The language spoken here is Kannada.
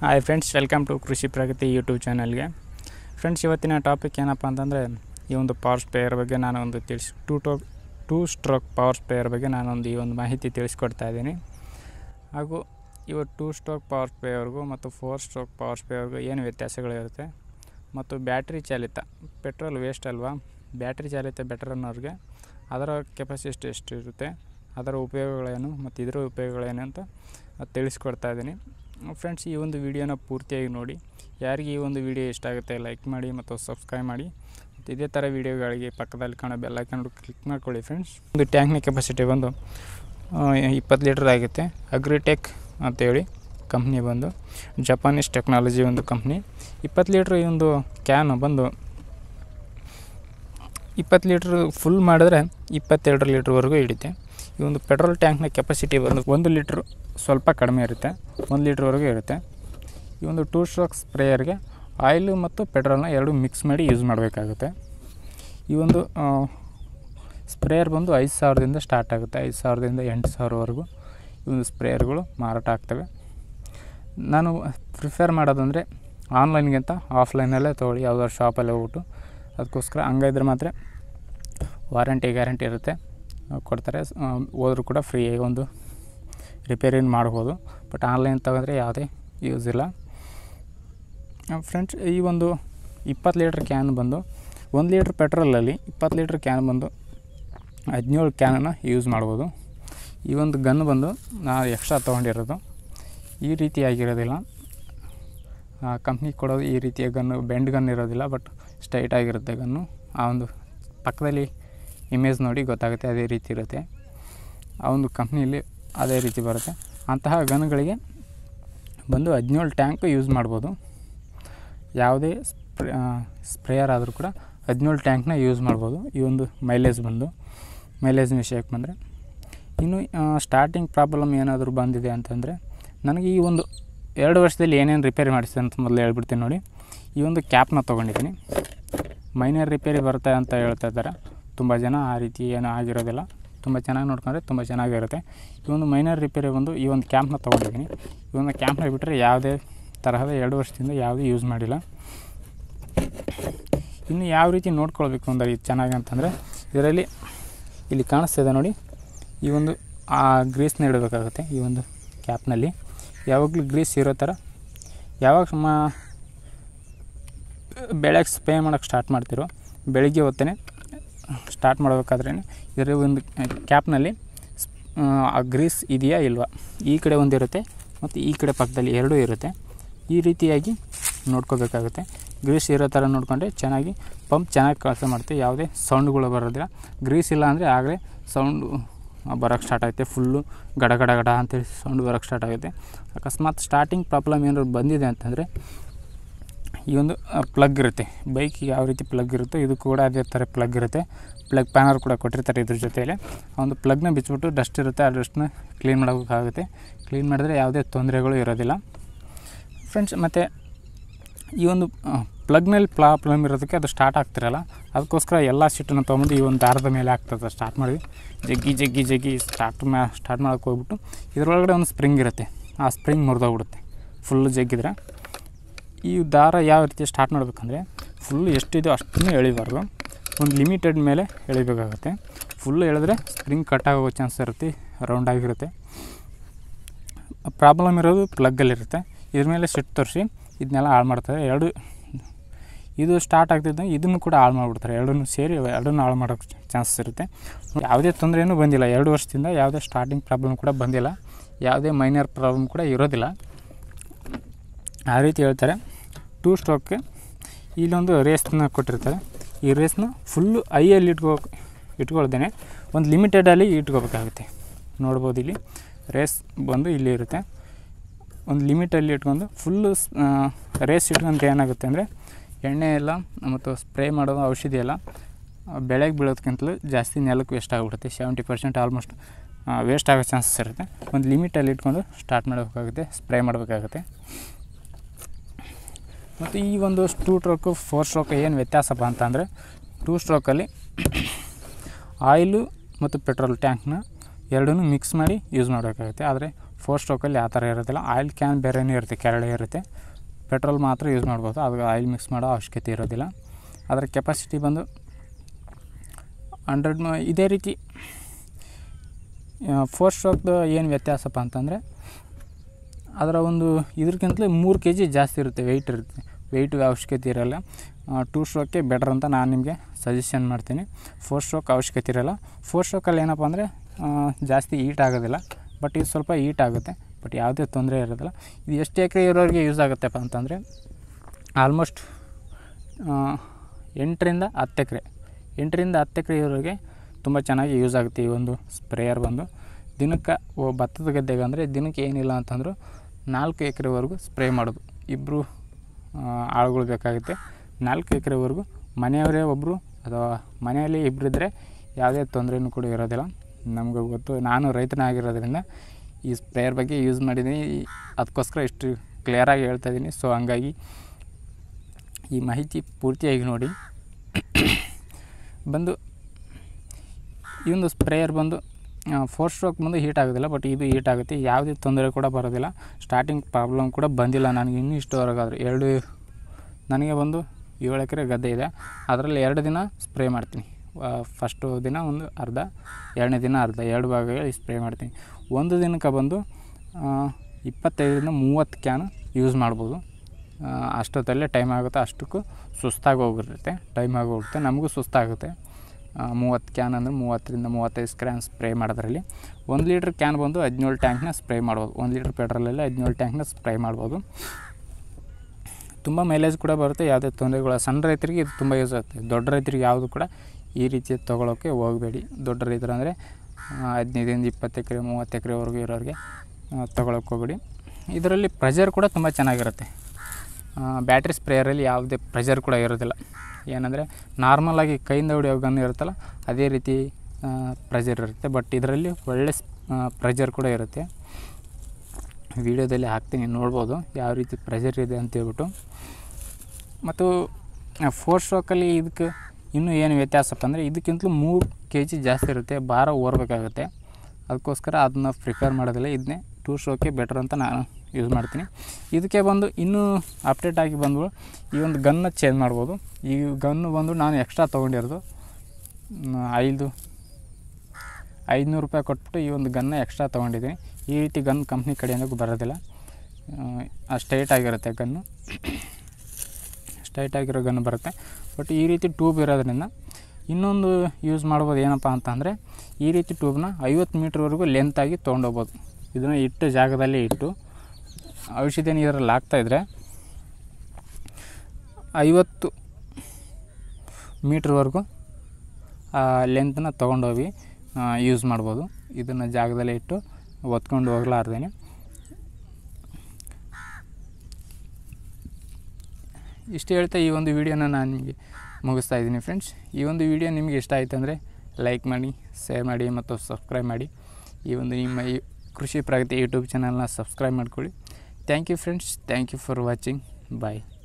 hi friends welcome to Krishi Pragati YouTube ಚಾನಲ್ಗೆ ಫ್ರೆಂಡ್ಸ್ ಇವತ್ತಿನ ಟಾಪಿಕ್ ಏನಪ್ಪ ಅಂತಂದರೆ ಈ ಒಂದು ಪವರ್ ಸ್ಪೇಯರ್ ಬಗ್ಗೆ ನಾನು ಒಂದು ತಿಳಿಸಿ ಟೂ ಟೋ ಟೂ ಸ್ಟ್ರೋಕ್ ಪವರ್ ಸ್ಪೇಯರ್ ಬಗ್ಗೆ ನಾನೊಂದು ಈ ಒಂದು ಮಾಹಿತಿ ತಿಳಿಸ್ಕೊಡ್ತಾ ಇದ್ದೀನಿ ಹಾಗೂ ಇವು ಟೂ ಸ್ಟ್ರೋಕ್ ಪವರ್ ಸ್ಪೇಯರ್ಗೂ ಮತ್ತು ಫೋರ್ ಸ್ಟ್ರೋಕ್ ಪವರ್ ಸ್ಪೇಯರ್ಗೂ ಏನು ವ್ಯತ್ಯಾಸಗಳಿರುತ್ತೆ ಮತ್ತು ಬ್ಯಾಟ್ರಿ ಚಾಲಿತ ಪೆಟ್ರೋಲ್ ವೇಸ್ಟ್ ಅಲ್ವಾ ಬ್ಯಾಟ್ರಿ ಚಾಲಿತ ಬೆಟರ್ ಅನ್ನೋರಿಗೆ ಅದರ ಕೆಪಾಸಿಟಿ ಎಷ್ಟು ಇರುತ್ತೆ ಅದರ ಉಪಯೋಗಗಳೇನು ಮತ್ತು ಇದರ ಉಪಯೋಗಗಳೇನು ಅಂತ ತಿಳಿಸ್ಕೊಡ್ತಾ ಇದ್ದೀನಿ ಫ್ರೆಂಡ್ಸ್ ಈ ಒಂದು ವಿಡಿಯೋನ ಪೂರ್ತಿಯಾಗಿ ನೋಡಿ ಯಾರಿಗೆ ಈ ಒಂದು ವಿಡಿಯೋ ಇಷ್ಟ ಆಗುತ್ತೆ ಲೈಕ್ ಮಾಡಿ ಮತ್ತು ಸಬ್ಸ್ಕ್ರೈಬ್ ಮಾಡಿ ಮತ್ತು ಇದೇ ಥರ ವಿಡಿಯೋಗಳಿಗೆ ಪಕ್ಕದಲ್ಲಿ ಕಾಣೋ ಬೆಲ್ ಐಕನ್ ಕ್ಲಿಕ್ ಮಾಡ್ಕೊಳ್ಳಿ ಫ್ರೆಂಡ್ಸ್ ಒಂದು ಟ್ಯಾಂಕ್ನ ಕೆಪಾಸಿಟಿ ಬಂದು ಇಪ್ಪತ್ತು ಲೀಟ್ರ್ ಆಗುತ್ತೆ ಅಗ್ರಿಟೆಕ್ ಅಂತೇಳಿ ಕಂಪ್ನಿ ಬಂದು ಜಪಾನೀಸ್ ಟೆಕ್ನಾಲಜಿ ಒಂದು ಕಂಪ್ನಿ ಇಪ್ಪತ್ತು ಲೀಟ್ರ್ ಈ ಒಂದು ಕ್ಯಾನ್ ಬಂದು ಇಪ್ಪತ್ತು ಲೀಟ್ರ್ ಫುಲ್ ಮಾಡಿದ್ರೆ ಇಪ್ಪತ್ತೆರಡು ಲೀಟ್ರ್ವರೆಗೂ ಹಿಡಿತೆ ಈ ಒಂದು ಪೆಟ್ರೋಲ್ ಟ್ಯಾಂಕ್ನ ಕೆಪಾಸಿಟಿ ಬಂದು ಒಂದು ಲೀಟ್ರ್ ಸ್ವಲ್ಪ ಕಡಿಮೆ ಇರುತ್ತೆ ಒಂದು ಲೀಟ್ರ್ವರೆಗೂ ಇರುತ್ತೆ ಈ ಒಂದು ಟೂ ಸ್ಟ್ರೋಕ್ ಸ್ಪ್ರೇಯರ್ಗೆ ಆಯಿಲು ಮತ್ತು ಪೆಟ್ರೋಲ್ನ ಎರಡು ಮಿಕ್ಸ್ ಮಾಡಿ ಯೂಸ್ ಮಾಡಬೇಕಾಗುತ್ತೆ ಈ ಒಂದು ಸ್ಪ್ರೇಯರ್ ಬಂದು ಐದು ಸಾವಿರದಿಂದ ಸ್ಟಾರ್ಟ್ ಆಗುತ್ತೆ ಐದು ಸಾವಿರದಿಂದ ಎಂಟು ಸಾವಿರವರೆಗೂ ಈ ಒಂದು ಸ್ಪ್ರೇಯರ್ಗಳು ಮಾರಾಟ ಆಗ್ತವೆ ನಾನು ಪ್ರಿಫೇರ್ ಮಾಡೋದಂದರೆ ಆನ್ಲೈನ್ಗಿಂತ ಆಫ್ಲೈನಲ್ಲೇ ತೊಗೊಳ್ಳಿ ಯಾವ್ದಾದ್ರು ಶಾಪಲ್ಲೇ ಹೋಗ್ಬಿಟ್ಟು ಅದಕ್ಕೋಸ್ಕರ ಹಂಗಾದ್ರೆ ಮಾತ್ರ ವಾರಂಟಿ ಗ್ಯಾರಂಟಿ ಇರುತ್ತೆ ಕೊಡ್ತಾರೆ ಹೋದರೂ ಕೂಡ ಫ್ರೀಯಾಗಿ ಒಂದು ರಿಪೇರಿನ ಮಾಡ್ಬೋದು ಬಟ್ ಆನ್ಲೈನ್ ತಗೊಂಡ್ರೆ ಯಾವುದೇ ಯೂಸ್ ಇಲ್ಲ ಫ್ರೆಂಡ್ಸ್ ಈ ಒಂದು ಇಪ್ಪತ್ತು ಲೀಟ್ರ್ ಕ್ಯಾನ್ ಬಂದು ಒಂದು ಲೀಟ್ರ್ ಪೆಟ್ರೋಲಲ್ಲಿ ಇಪ್ಪತ್ತು ಲೀಟ್ರ್ ಕ್ಯಾನ್ ಬಂದು ಹದಿನೇಳು ಕ್ಯಾನನ್ನು ಯೂಸ್ ಮಾಡ್ಬೋದು ಈ ಒಂದು ಗನ್ ಬಂದು ನಾನು ಎಕ್ಸ್ಟ್ರಾ ತೊಗೊಂಡಿರೋದು ಈ ರೀತಿಯಾಗಿರೋದಿಲ್ಲ ಕಂಪ್ನಿ ಕೊಡೋದು ಈ ರೀತಿಯ ಗನ್ನು ಬೆಂಡ್ ಗನ್ ಇರೋದಿಲ್ಲ ಬಟ್ ಸ್ಟ್ರೈಟ್ ಆಗಿರುತ್ತೆ ಗನ್ನು ಆ ಒಂದು ಪಕ್ಕದಲ್ಲಿ ಇಮೇಜ್ ನೋಡಿ ಗೊತ್ತಾಗುತ್ತೆ ಅದೇ ರೀತಿ ಇರುತ್ತೆ ಆ ಒಂದು ಕಂಪ್ನಿಯಲ್ಲಿ ಅದೇ ರೀತಿ ಬರುತ್ತೆ ಅಂತಹ ಗನ್ಗಳಿಗೆ ಬಂದು ಹದಿನೇಳು ಟ್ಯಾಂಕ್ ಯೂಸ್ ಮಾಡ್ಬೋದು ಯಾವುದೇ ಸ್ಪ್ರೇ ಸ್ಪ್ರೇಯರ್ ಆದರೂ ಕೂಡ ಹದಿನೇಳು ಟ್ಯಾಂಕ್ನ ಯೂಸ್ ಮಾಡ್ಬೋದು ಈ ಒಂದು ಮೈಲೇಜ್ ಬಂದು ಮೈಲೇಜ್ ವಿಷಯಕ್ಕೆ ಬಂದರೆ ಇನ್ನು ಸ್ಟಾರ್ಟಿಂಗ್ ಪ್ರಾಬ್ಲಮ್ ಏನಾದರೂ ಬಂದಿದೆ ಅಂತಂದರೆ ನನಗೆ ಈ ಒಂದು ಎರಡು ವರ್ಷದಲ್ಲಿ ಏನೇನು ರಿಪೇರಿ ಮಾಡಿಸಿದೆ ಅಂತ ಮೊದಲು ಹೇಳ್ಬಿಡ್ತೀನಿ ನೋಡಿ ಈ ಒಂದು ಕ್ಯಾಪ್ನ ತೊಗೊಂಡಿದ್ದೀನಿ ಮೈನರ್ ರಿಪೇರಿ ಬರುತ್ತೆ ಅಂತ ಹೇಳ್ತಾ ಇದ್ದಾರೆ ತುಂಬ ಜನ ಆ ರೀತಿ ಏನೂ ಆಗಿರೋದಿಲ್ಲ ತುಂಬ ಚೆನ್ನಾಗಿ ನೋಡ್ಕೊಂಡ್ರೆ ತುಂಬ ಚೆನ್ನಾಗಿರುತ್ತೆ ಈ ಒಂದು ಮೈನರ್ ರಿಪೇರಿ ಬಂದು ಈ ಒಂದು ಕ್ಯಾಂಪ್ನ ತೊಗೊಂಡಿದ್ದೀನಿ ಈ ಒಂದು ಕ್ಯಾಂಪ್ನ ಬಿಟ್ಟರೆ ಯಾವುದೇ ತರಹದ ಎರಡು ವರ್ಷದಿಂದ ಯಾವುದೂ ಯೂಸ್ ಮಾಡಿಲ್ಲ ಇನ್ನು ಯಾವ ರೀತಿ ನೋಡ್ಕೊಳ್ಬೇಕು ಅಂದರೆ ಇದು ಚೆನ್ನಾಗಿ ಅಂತಂದರೆ ಇದರಲ್ಲಿ ಇಲ್ಲಿ ಕಾಣಿಸ್ತಿದೆ ನೋಡಿ ಈ ಒಂದು ಆ ಗ್ರೀಸ್ನ ಇಡಬೇಕಾಗುತ್ತೆ ಈ ಒಂದು ಕ್ಯಾಪ್ನಲ್ಲಿ ಯಾವಾಗಲೂ ಗ್ರೀಸ್ ಇರೋ ಥರ ಯಾವಾಗ ಮಾ ಬೆಳಗ್ಗೆ ಸ್ಪ್ರೇ ಮಾಡೋಕ್ಕೆ ಸ್ಟಾರ್ಟ್ ಮಾಡ್ತಿರೋ ಬೆಳಿಗ್ಗೆ ಹೊತ್ತೇ ಸ್ಟಾರ್ಟ್ ಮಾಡಬೇಕಾದ್ರೆ ಇದರ ಒಂದು ಕ್ಯಾಪ್ನಲ್ಲಿ ಆ ಗ್ರೀಸ್ ಇದೆಯಾ ಇಲ್ವಾ ಈ ಕಡೆ ಒಂದಿರುತ್ತೆ ಮತ್ತು ಈ ಕಡೆ ಪಕ್ಕದಲ್ಲಿ ಎರಡೂ ಇರುತ್ತೆ ಈ ರೀತಿಯಾಗಿ ನೋಡ್ಕೋಬೇಕಾಗುತ್ತೆ ಗ್ರೀಸ್ ಇರೋ ಥರ ನೋಡಿಕೊಂಡ್ರೆ ಚೆನ್ನಾಗಿ ಪಂಪ್ ಚೆನ್ನಾಗಿ ಕೆಲಸ ಮಾಡುತ್ತೆ ಯಾವುದೇ ಸೌಂಡ್ಗಳು ಬರೋದಿಲ್ಲ ಗ್ರೀಸ್ ಇಲ್ಲ ಅಂದರೆ ಆಗಲೇ ಸೌಂಡು ಬರೋಕ್ಕೆ ಸ್ಟಾರ್ಟ್ ಆಗುತ್ತೆ ಫುಲ್ಲು ಗಡ ಗಡ ಗಡ ಅಂತೇಳಿ ಸೌಂಡ್ ಬರೋಕ್ಕೆ ಸ್ಟಾರ್ಟ್ ಆಗುತ್ತೆ ಅಕಸ್ಮಾತ್ ಸ್ಟಾರ್ಟಿಂಗ್ ಪ್ರಾಬ್ಲಮ್ ಏನಾದ್ರು ಬಂದಿದೆ ಅಂತಂದರೆ ಈ ಒಂದು ಪ್ಲಗ್ ಇರುತ್ತೆ ಬೈಕಿಗೆ ಯಾವ ರೀತಿ ಪ್ಲಗ್ ಇರುತ್ತೋ ಇದು ಕೂಡ ಅದೇ ಥರ ಪ್ಲಗ್ ಇರುತ್ತೆ ಪ್ಲಗ್ ಪ್ಯಾನರ್ ಕೂಡ ಕೊಟ್ಟಿರ್ತಾರೆ ಇದ್ರ ಜೊತೆಯಲ್ಲಿ ಆ ಒಂದು ಪ್ಲಗ್ನ ಬಿಚ್ಚಿಬಿಟ್ಟು ಡಸ್ಟ್ ಇರುತ್ತೆ ಆ ಡಸ್ಟ್ನ ಕ್ಲೀನ್ ಮಾಡೋಕ್ಕಾಗುತ್ತೆ ಕ್ಲೀನ್ ಮಾಡಿದ್ರೆ ಯಾವುದೇ ತೊಂದರೆಗಳು ಇರೋದಿಲ್ಲ ಫ್ರೆಂಡ್ಸ್ ಮತ್ತು ಈ ಒಂದು ಪ್ಲಗ್ನಲ್ಲಿ ಪ್ರಾಬ್ಲಮ್ ಇರೋದಕ್ಕೆ ಅದು ಸ್ಟಾರ್ಟ್ ಆಗ್ತಿರಲ್ಲ ಅದಕ್ಕೋಸ್ಕರ ಎಲ್ಲ ಸಿಟ್ಟನ್ನು ತೊಗೊಂಡು ಈ ಒಂದು ದಾರದ ಮೇಲೆ ಆಗ್ತದೆ ಸ್ಟಾರ್ಟ್ ಮಾಡಿ ಜಗ್ಗಿ ಜಗ್ಗಿ ಜಗ್ಗಿ ಸ್ಟಾರ್ಟ್ ಮಾ ಸ್ಟಾರ್ಟ್ ಮಾಡೋಕ್ಕೆ ಹೋಗ್ಬಿಟ್ಟು ಇದರೊಳಗಡೆ ಒಂದು ಸ್ಪ್ರಿಂಗ್ ಇರುತ್ತೆ ಆ ಸ್ಪ್ರಿಂಗ್ ಮುರಿದೋಗ್ಬಿಡುತ್ತೆ ಫುಲ್ಲು ಜಗ್ಗಿದ್ರೆ ಈ ದಾರ ಯಾವ ರೀತಿ ಸ್ಟಾರ್ಟ್ ಮಾಡಬೇಕಂದ್ರೆ ಫುಲ್ಲು ಎಷ್ಟಿದೆಯೋ ಅಷ್ಟನ್ನು ಎಳಿಬಾರ್ದು ಒಂದು ಲಿಮಿಟೆಡ್ ಮೇಲೆ ಎಳಿಬೇಕಾಗುತ್ತೆ ಫುಲ್ಲು ಎಳೆದ್ರೆ ಸ್ಪ್ರಿಂಗ್ ಕಟ್ ಆಗೋ ಚಾನ್ಸ್ ಇರುತ್ತೆ ರೌಂಡ್ ಆಗಿರುತ್ತೆ ಪ್ರಾಬ್ಲಮ್ ಇರೋದು ಪ್ಲಗ್ಗಲ್ಲಿರುತ್ತೆ ಇದ್ರ ಮೇಲೆ ಸಿಟ್ಟು ತೋರಿಸಿ ಇದನ್ನೆಲ್ಲ ಹಾಳು ಮಾಡ್ತಾರೆ ಎರಡು ಇದು ಸ್ಟಾರ್ಟ್ ಆಗ್ತಿದ್ದ ಇದನ್ನು ಕೂಡ ಹಾಳು ಮಾಡಿಬಿಡ್ತಾರೆ ಎರಡನ್ನೂ ಸೇರಿ ಎರಡನ್ನೂ ಹಾಳು ಮಾಡೋಕ್ಕೆ ಚಾನ್ಸಸ್ ಇರುತ್ತೆ ಯಾವುದೇ ತೊಂದರೆಯೂ ಬಂದಿಲ್ಲ ಎರಡು ವರ್ಷದಿಂದ ಯಾವುದೇ ಸ್ಟಾರ್ಟಿಂಗ್ ಪ್ರಾಬ್ಲಮ್ ಕೂಡ ಬಂದಿಲ್ಲ ಯಾವುದೇ ಮೈನರ್ ಪ್ರಾಬ್ಲಮ್ ಕೂಡ ಇರೋದಿಲ್ಲ ಆ ರೀತಿ ಹೇಳ್ತಾರೆ ಟೂ ಸ್ಟ್ರೋಕ್ಗೆ ಇಲ್ಲೊಂದು ರೇಸ್ನ ಕೊಟ್ಟಿರ್ತಾರೆ ಈ ರೇಸ್ನ ಫುಲ್ಲು ಐಯಲ್ಲಿ ಇಟ್ಕೋ ಇಟ್ಕೊಳ್ದೇನೆ ಒಂದು ಲಿಮಿಟೆಡಲ್ಲಿ ಇಟ್ಕೋಬೇಕಾಗುತ್ತೆ ನೋಡ್ಬೋದು ಇಲ್ಲಿ ರೇಸ್ ಬಂದು ಇಲ್ಲಿ ಇರುತ್ತೆ ಒಂದು ಲಿಮಿಟಲ್ಲಿ ಇಟ್ಕೊಂಡು ಫುಲ್ಲು ರೇಸ್ ಇಟ್ಕೊಂಡ್ರೆ ಏನಾಗುತ್ತೆ ಅಂದರೆ ಎಣ್ಣೆ ಎಲ್ಲ ಮತ್ತು ಸ್ಪ್ರೇ ಮಾಡೋ ಔಷಧಿ ಎಲ್ಲ ಬೆಳೆಗೆ ಬೀಳೋದಕ್ಕಿಂತಲೂ ಜಾಸ್ತಿ ನೆಲಕ್ಕೆ ವೇಸ್ಟ್ ಆಗಿಬಿಡುತ್ತೆ ಸೆವೆಂಟಿ ಪರ್ಸೆಂಟ್ ಆಲ್ಮೋಸ್ಟ್ ವೇಸ್ಟ್ ಆಗೋ ಚಾನ್ಸಸ್ ಇರುತ್ತೆ ಒಂದು ಲಿಮಿಟಲ್ಲಿ ಇಟ್ಕೊಂಡು ಸ್ಟಾರ್ಟ್ ಮಾಡಬೇಕಾಗುತ್ತೆ ಸ್ಪ್ರೇ ಮಾಡಬೇಕಾಗುತ್ತೆ ಮತ್ತು ಈ ಒಂದು ಟೂ ಸ್ಟ್ರೋಕು ಫೋರ್ ಸ್ಟ್ರೋಕ್ ಏನು ವ್ಯತ್ಯಾಸಪ್ಪ ಅಂತಂದರೆ ಟೂ ಸ್ಟ್ರೋಕಲ್ಲಿ ಆಯಿಲು ಮತ್ತು ಪೆಟ್ರೋಲ್ ಟ್ಯಾಂಕ್ನ ಎರಡನ್ನೂ ಮಿಕ್ಸ್ ಮಾಡಿ ಯೂಸ್ ಮಾಡಬೇಕಾಗುತ್ತೆ ಆದರೆ ಫೋರ್ ಸ್ಟ್ರೋಕಲ್ಲಿ ಆ ಥರ ಇರೋದಿಲ್ಲ ಆಯಿಲ್ ಕ್ಯಾನ್ ಬೇರೆಯೇ ಇರುತ್ತೆ ಕೆರಳೆ ಇರುತ್ತೆ ಪೆಟ್ರೋಲ್ ಮಾತ್ರ ಯೂಸ್ ಮಾಡ್ಬೋದು ಅದು ಆಯಿಲ್ ಮಿಕ್ಸ್ ಮಾಡೋ ಅವಶ್ಯಕತೆ ಇರೋದಿಲ್ಲ ಅದರ ಕೆಪಾಸಿಟಿ ಬಂದು ಹಂಡ್ರೆಡ್ ಮ ಇದೇ ರೀತಿ ಫೋರ್ ಸ್ಟ್ರೋಕ್ದು ಏನು ವ್ಯತ್ಯಾಸಪ್ಪ ಅಂತಂದರೆ ಅದರ ಒಂದು ಇದಕ್ಕಿಂತಲೇ ಮೂರು ಕೆ ಜಿ ಜಾಸ್ತಿ ಇರುತ್ತೆ ವೆಯ್ಟ್ ಇರುತ್ತೆ ವೆಯ್ಟ್ ಅವಶ್ಯಕತೆ ಇರೋಲ್ಲ ಟೂ ಸ್ಟ್ರೋಕ್ಕೆ ಬೆಟರ್ ಅಂತ ನಾನು ನಿಮಗೆ ಸಜೆಷನ್ ಮಾಡ್ತೀನಿ ಫೋರ್ ಸ್ಟ್ರೋಕ್ ಅವಶ್ಯಕತೆ ಇರೋಲ್ಲ ಫೋರ್ ಸ್ಟ್ರೋಕಲ್ಲಿ ಏನಪ್ಪ ಅಂದರೆ ಜಾಸ್ತಿ ಈಟ್ ಆಗೋದಿಲ್ಲ ಬಟ್ ಇದು ಸ್ವಲ್ಪ ಈಟ್ ಆಗುತ್ತೆ ಬಟ್ ಯಾವುದೇ ತೊಂದರೆ ಇರೋದಿಲ್ಲ ಇದು ಎಷ್ಟು ಎಕರೆ ಇರೋರಿಗೆ ಯೂಸ್ ಆಗುತ್ತೆಪ್ಪ ಅಂತಂದರೆ ಆಲ್ಮೋಸ್ಟ್ ಎಂಟರಿಂದ ಹತ್ತು ಎಕರೆ ಎಂಟರಿಂದ ಹತ್ತು ಎಕರೆ ಇರೋರಿಗೆ ತುಂಬ ಚೆನ್ನಾಗಿ ಯೂಸ್ ಆಗುತ್ತೆ ಈ ಒಂದು ಸ್ಪ್ರೇಯರ್ ಬಂದು ದಿನಕ್ಕೆ ಓ ಭತ್ತದ ಗದ್ದೆಗೆ ಅಂದರೆ ದಿನಕ್ಕೆ ಏನಿಲ್ಲ ಅಂತಂದರೂ ನಾಲ್ಕು ಎಕರೆವರೆಗೂ ಸ್ಪ್ರೇ ಮಾಡೋದು ಇಬ್ಬರು ಆಳುಗಳು ಬೇಕಾಗುತ್ತೆ ನಾಲ್ಕು ಎಕರೆವರೆಗೂ ಮನೆಯವರೇ ಒಬ್ಬರು ಅಥವಾ ಮನೆಯಲ್ಲಿ ಇಬ್ಬರಿದ್ದರೆ ಯಾವುದೇ ತೊಂದರೆನೂ ಕೂಡ ಇರೋದಿಲ್ಲ ನಮ್ಗೆ ಗೊತ್ತು ನಾನು ರೈತನಾಗಿರೋದ್ರಿಂದ ಈ ಸ್ಪ್ರೇಯರ್ ಬಗ್ಗೆ ಯೂಸ್ ಮಾಡಿದ್ದೀನಿ ಅದಕ್ಕೋಸ್ಕರ ಇಷ್ಟು ಕ್ಲಿಯರಾಗಿ ಹೇಳ್ತಾ ಇದ್ದೀನಿ ಸೊ ಹಂಗಾಗಿ ಈ ಮಾಹಿತಿ ಪೂರ್ತಿಯಾಗಿ ನೋಡಿ ಬಂದು ಈ ಒಂದು ಸ್ಪ್ರೇಯರ್ ಬಂದು ಫೋರ್ ಸ್ಟ್ರೋಕ್ ಬಂದು ಹೀಟ್ ಆಗೋದಿಲ್ಲ ಬಟ್ ಇದು ಹೀಟ್ ಆಗುತ್ತೆ ಯಾವುದೇ ತೊಂದರೆ ಕೂಡ ಬರೋದಿಲ್ಲ ಸ್ಟಾರ್ಟಿಂಗ್ ಪ್ರಾಬ್ಲಮ್ ಕೂಡ ಬಂದಿಲ್ಲ ನನಗೆ ಇನ್ನೂ ಇಷ್ಟವರೆಗಾದ್ರೆ ಎರಡು ನನಗೆ ಒಂದು ಏಳು ಎಕರೆ ಗದ್ದೆ ಇದೆ ಅದರಲ್ಲಿ ಎರಡು ದಿನ ಸ್ಪ್ರೇ ಮಾಡ್ತೀನಿ ಫಸ್ಟು ದಿನ ಒಂದು ಅರ್ಧ ಎರಡನೇ ದಿನ ಅರ್ಧ ಎರಡು ಭಾಗಗಳು ಸ್ಪ್ರೇ ಮಾಡ್ತೀನಿ ಒಂದು ದಿನಕ್ಕೆ ಬಂದು ಆ, ಇಪ್ಪತ್ತೈದರಿಂದ ಮೂವತ್ತು ಕ್ಯಾನ್ ಯೂಸ್ ಮಾಡ್ಬೋದು ಆ, ಅಷ್ಟೊತ್ತಲ್ಲೇ ಟೈಮ್ ಆಗುತ್ತೆ ಅಷ್ಟಕ್ಕೂ ಸುಸ್ತಾಗಿ ಹೋಗಿರುತ್ತೆ ಟೈಮ್ ಆಗಿ ಹೋಗುತ್ತೆ ನಮಗೂ ಸುಸ್ತಾಗುತ್ತೆ ಆ, ಮೂವತ್ತು ಕ್ಯಾನ್ ಅಂದರೆ ಮೂವತ್ತರಿಂದ ಮೂವತ್ತೈದು ಕ್ಯಾನ್ ಸ್ಪ್ರೇ ಮಾಡೋದ್ರಲ್ಲಿ ಒಂದು ಲೀಟ್ರ್ ಕ್ಯಾನ್ ಬಂದು ಹದಿನೇಳು ಟ್ಯಾಂಕ್ನ ಸ್ಪ್ರೇ ಮಾಡ್ಬೋದು ಒಂದು ಲೀಟ್ರ್ ಪೆಟ್ರೋಲಲ್ಲಿ ಹದಿನೇಳು ಟ್ಯಾಂಕ್ನ ಸ್ಪ್ರೇ ಮಾಡ್ಬೋದು ತುಂಬ ಮೈಲೇಜ್ ಕೂಡ ಬರುತ್ತೆ ಯಾವುದೇ ತೊಂದರೆಗಳು ಸಣ್ಣ ರೈತರಿಗೆ ಇದು ತುಂಬ ಯೂಸ್ ಆಗುತ್ತೆ ದೊಡ್ಡ ರೈತರಿಗೆ ಯಾವುದು ಕೂಡ ಈ ರೀತಿ ತೊಗೊಳೋಕ್ಕೆ ಹೋಗಬೇಡಿ ದೊಡ್ಡ ರೈತರು ಅಂದರೆ ಹದಿನೈದರಿಂದ ಇಪ್ಪತ್ತು ಎಕರೆ ಮೂವತ್ತು ಎಕರೆವರೆಗೂ ಇರೋರಿಗೆ ತೊಗೊಳಕ್ಕೆ ಹೋಗಬೇಡಿ ಇದರಲ್ಲಿ ಪ್ರೆಷರ್ ಕೂಡ ತುಂಬ ಚೆನ್ನಾಗಿರುತ್ತೆ ಬ್ಯಾಟ್ರಿ ಸ್ಪ್ರೇಯರಲ್ಲಿ ಯಾವುದೇ ಪ್ರೆಷರ್ ಕೂಡ ಇರೋದಿಲ್ಲ ಏನಂದರೆ ನಾರ್ಮಲಾಗಿ ಕೈಯಿಂದ ಹೊಡೆಯೋ ಗನ್ ಇರುತ್ತಲ್ಲ ಅದೇ ರೀತಿ ಪ್ರೆಷರ್ ಇರುತ್ತೆ ಬಟ್ ಇದರಲ್ಲಿ ಒಳ್ಳೆ ಪ್ರೆಷರ್ ಕೂಡ ಇರುತ್ತೆ ವಿಡಿಯೋದಲ್ಲಿ ಹಾಕ್ತೀನಿ ನೋಡ್ಬೋದು ಯಾವ ರೀತಿ ಪ್ರೆಷರ್ ಇದೆ ಅಂತೇಳ್ಬಿಟ್ಟು ಮತ್ತು ಫೋರ್ ಸ್ಟ್ರೋಕಲ್ಲಿ ಇದಕ್ಕೆ ಇನ್ನೂ ಏನು ವ್ಯತ್ಯಾಸಪ್ಪ ಅಂದರೆ ಇದಕ್ಕಿಂತಲೂ ಮೂರು ಕೆ ಜಿ ಜಾಸ್ತಿ ಇರುತ್ತೆ ಭಾರ ಓರಬೇಕಾಗುತ್ತೆ ಅದಕ್ಕೋಸ್ಕರ ಅದನ್ನ ಪ್ರಿಫರ್ ಮಾಡೋದಿಲ್ಲ ಇದನ್ನೇ ಟೂ ಸ್ಟ್ರೋಕೆ ಬೆಟರ್ ಅಂತ ನಾನು ಯೂಸ್ ಮಾಡ್ತೀನಿ ಇದಕ್ಕೆ ಬಂದು ಇನ್ನೂ ಅಪ್ಡೇಟ್ ಆಗಿ ಬಂದು ಈ ಒಂದು ಗನ್ನ ಚೇಂಜ್ ಮಾಡ್ಬೋದು ಈ ಗನ್ನು ಬಂದು ನಾನು ಎಕ್ಸ್ಟ್ರಾ ತೊಗೊಂಡಿರೋದು ಮ್, ಐದು ಐದುನೂರು ರೂಪಾಯಿ ಕೊಟ್ಬಿಟ್ಟು ಈ ಒಂದು ಗನ್ನ ಎಕ್ಸ್ಟ್ರಾ ತೊಗೊಂಡಿದ್ದೀನಿ ಈ ರೀತಿ ಗನ್ ಕಂಪ್ನಿ ಕಡೆಯಿಂದ ಬರೋದಿಲ್ಲ ಸ್ಟ್ರೈಟ್ ಆಗಿರುತ್ತೆ ಗನ್ನು ಸ್ಟ್ರೈಟ್ ಆಗಿರೋ ಗನ್ ಬರುತ್ತೆ ಬಟ್ ಈ ರೀತಿ ಟ್ಯೂಬ್ ಇರೋದ್ರಿಂದ ಇನ್ನೊಂದು ಯೂಸ್ ಮಾಡ್ಬೋದು ಏನಪ್ಪ ಅಂತ ಅಂದರೆ ಈ ರೀತಿ ಟ್ಯೂಬ್ನ ಐವತ್ತು ಮೀಟ್ರ್ವರೆಗೂ ಲೆಂತಾಗಿ ತೊಗೊಂಡೋಗ್ಬೋದು ಇದನ್ನು ಇಟ್ಟು ಜಾಗದಲ್ಲೇ ಇಟ್ಟು ಔಷಧಿ ನೀರಲ್ಲಿ ಹಾಕ್ತಾಯಿದ್ರೆ ಐವತ್ತು ಮೀಟ್ರ್ವರೆಗೂ ಆ ಲೆಂತ್ನ ತೊಗೊಂಡೋಗಿ ಯೂಸ್ ಮಾಡ್ಬೋದು ಇದನ್ನು ಜಾಗದಲ್ಲೇ ಇಟ್ಟು ಒತ್ಕೊಂಡು ಹೋಗ್ಲಾರ್ದೇನೆ ಇಷ್ಟು ಹೇಳ್ತಾ ಈ ಒಂದು ವಿಡಿಯೋನ ನಾನು ನಿಮಗೆ ಮುಗಿಸ್ತಾ ಇದ್ದೀನಿ ಫ್ರೆಂಡ್ಸ್ ಈ ಒಂದು ವಿಡಿಯೋ ನಿಮಗೆ ಇಷ್ಟ ಆಯಿತು ಅಂದರೆ ಲೈಕ್ ಮಾಡಿ ಶೇರ್ ಮಾಡಿ ಮತ್ತು ಸಬ್ಸ್ಕ್ರೈಬ್ ಮಾಡಿ ಈ ಒಂದು ನಿಮ್ಮ ಈ ಕೃಷಿ ಪ್ರಗತಿ ಯೂಟ್ಯೂಬ್ ಚಾನಲ್ನ ಸಬ್ಸ್ಕ್ರೈಬ್ ಮಾಡ್ಕೊಳ್ಳಿ thank you friends thank you for watching bye